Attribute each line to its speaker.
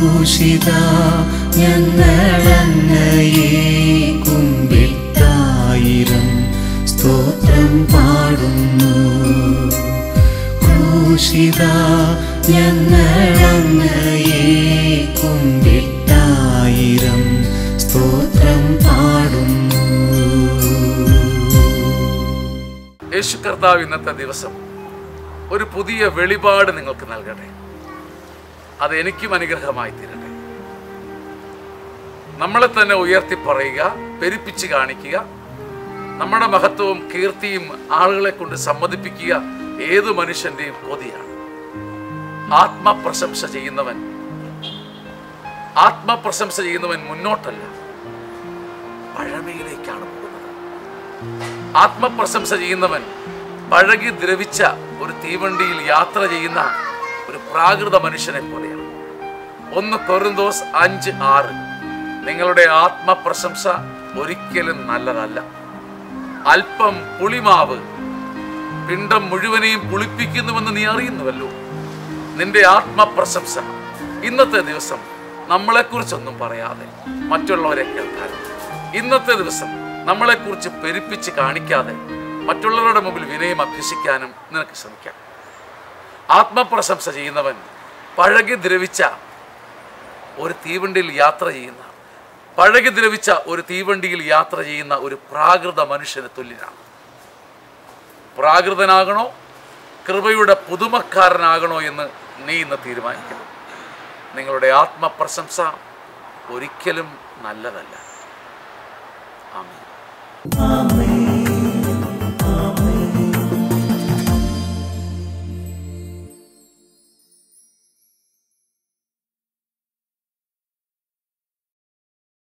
Speaker 1: ക്രൂശിത ഞങ്ങളങ്ങയെ കുമ്പിട്ടായിരം സ്തോത്രം പാടുന്നു ക്രൂശിത ഞങ്ങളങ്ങയെ കുമ്പിട്ടായിരം സ്തോത്രം പാടുന്നു
Speaker 2: യേശു കർത്താവ് ഇന്നത്തെ ദിവസം ഒരു പുതിയ വെളിപാട് നിങ്ങൾക്ക് നൽകട്ടെ അത് എനിക്കും അനുഗ്രഹമായി തീരട്ടെ നമ്മളെ തന്നെ ഉയർത്തി പറയുക പെരുപ്പിച്ച് കാണിക്കുക നമ്മുടെ മഹത്വവും കീർത്തിയും ആളുകളെ കൊണ്ട് സമ്മതിപ്പിക്കുക ഏതു മനുഷ്യന്റെയും കൊതിയാണ് ആത്മപ്രശംസ ചെയ്യുന്നവൻ ആത്മപ്രശംസ ചെയ്യുന്നവൻ മുന്നോട്ടല്ല പഴമയിലേക്കാണ് പോകുന്നത് ആത്മപ്രശംസ ചെയ്യുന്നവൻ പഴകി ദ്രവിച്ച ഒരു തീവണ്ടിയിൽ യാത്ര ചെയ്യുന്ന ഒരു പ്രാകൃത മനുഷ്യനെ പോലെയാണ് ഒന്ന് കൊറിന്തോസ് അഞ്ച് ആറ് നിങ്ങളുടെ ആത്മപ്രശംസ ഒരിക്കലും നല്ലതല്ല അല്പം പുളിമാവ് പിണ്ടം മുഴുവനെയും പുളിപ്പിക്കുന്നുവെന്ന് നീ അറിയുന്നുവല്ലോ നിന്റെ ആത്മപ്രശംസ ഇന്നത്തെ ദിവസം നമ്മളെക്കുറിച്ചൊന്നും പറയാതെ മറ്റുള്ളവരെ കേൾക്കാൻ ഇന്നത്തെ ദിവസം നമ്മളെക്കുറിച്ച് പെരുപ്പിച്ച് കാണിക്കാതെ മറ്റുള്ളവരുടെ മുമ്പിൽ വിനയം അഭ്യസിക്കാനും നിനക്ക് ശ്രമിക്കാം ആത്മപ്രശംസ ചെയ്യുന്നവൻ പഴകി ദ്രവിച്ച ഒരു തീവണ്ടിയിൽ യാത്ര ചെയ്യുന്ന പഴകി ദ്രവിച്ച ഒരു തീവണ്ടിയിൽ യാത്ര ചെയ്യുന്ന ഒരു പ്രാകൃത മനുഷ്യന് തുല്യനാണ് പ്രാകൃതനാകണോ കൃപയുടെ പുതുമക്കാരനാകണോ എന്ന് നീ ഇന്ന് തീരുമാനിക്കണം നിങ്ങളുടെ ആത്മപ്രശംസ ഒരിക്കലും നല്ലതല്ല ആമേൻ